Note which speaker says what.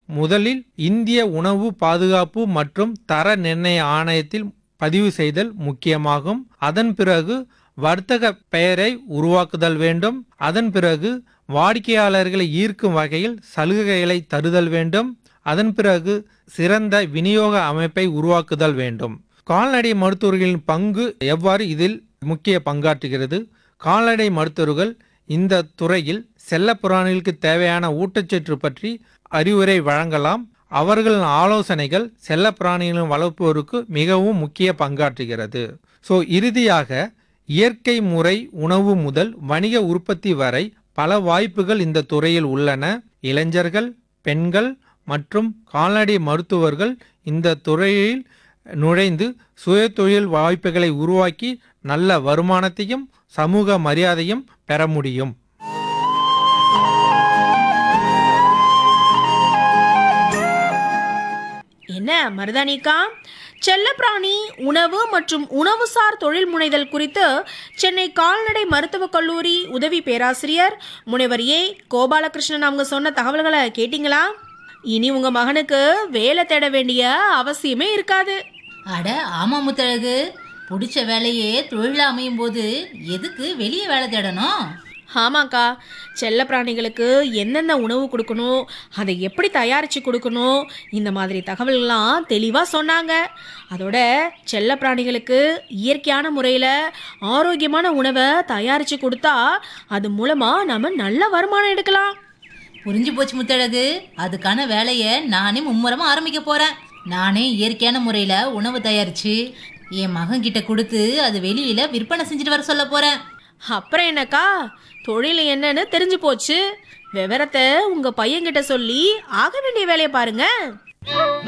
Speaker 1: முதலில் இந்திய உணவு பாதுகாப்பு மற்றும் தர நிர்ணய ஆணையத்தில் பதிவு செய்தல் முக்கியமாகும் அதன் பிறகு வர்த்தக பெயரை உருவாக்குதல் வேண்டும் அதன் பிறகு வாடிக்கையாளர்களை ஈர்க்கும் வகையில் சலுகைகளை தருதல் வேண்டும் அதன் பிறகு சிறந்த விநியோக அமைப்பை உருவாக்குதல் வேண்டும் கால்நடை மருத்துவர்களின் பங்கு எவ்வாறு இதில் முக்கிய பங்காற்றுகிறது கால்நடை மருத்துவர்கள் இந்த துறையில் செல்லப்பிராணிகளுக்கு தேவையான ஊட்டச்சத்து பற்றி அறிவுரை வழங்கலாம் அவர்களின் ஆலோசனைகள் செல்லப்பிராணிகளின் வளர்ப்போருக்கு மிகவும் முக்கிய பங்காற்றுகிறது ஸோ இறுதியாக இயற்கை முறை உணவு முதல் வணிக உற்பத்தி வரை பல வாய்ப்புகள் இந்த துறையில் உள்ளன இளைஞர்கள் பெண்கள் மற்றும் கால்நடை மருத்துவர்கள் இந்த துறையில் நுழைந்து சுயதொழில் வாய்ப்புகளை உருவாக்கி நல்ல வருமானத்தையும் சமூக மரியாதையும் பெற முடியும்
Speaker 2: என்ன மருதானிக்கா செல்லப்பிராணி உணவு மற்றும் உணவுசார் தொழில் முனைதல் குறித்து சென்னை கால்நடை மருத்துவக் கல்லூரி உதவி பேராசிரியர் முனைவர் ஏ கோபாலகிருஷ்ணன் அவங்க சொன்ன தகவல்களை கேட்டிங்களா இனி உங்க மகனுக்கு வேலை தேட வேண்டிய அவசியமே இருக்காது
Speaker 3: அட ஆமா முத்தழகு பிடிச்ச வேலையே தொழிலா அமையும் போது எதுக்கு வெளியே வேலை தேடணும்
Speaker 2: ஆமாக்கா செல்ல பிராணிகளுக்கு எந்தெந்த உணவு கொடுக்கணும் அதை எப்படி தயாரித்து கொடுக்கணும் இந்த மாதிரி தகவல்கள்லாம் தெளிவாக சொன்னாங்க அதோட செல்ல பிராணிகளுக்கு இயற்கையான முறையில் ஆரோக்கியமான உணவை தயாரித்து கொடுத்தா அது மூலமாக நம்ம நல்ல வருமானம் எடுக்கலாம்
Speaker 3: புரிஞ்சு போச்சு முத்தழகு அதுக்கான வேலையை நானே மும்முரமா ஆரம்பிக்க போறேன் நானே இயற்கையான முறையில உணவு தயாரிச்சு என் மகன் கிட்ட கொடுத்து அது வெளியில விற்பனை செஞ்சுட்டு வர சொல்ல போறேன்
Speaker 2: அப்புறம் என்னக்கா தொழில் என்னன்னு தெரிஞ்சு போச்சு விவரத்தை உங்கள் பையன்கிட்ட சொல்லி ஆக வேண்டிய வேலையை பாருங்க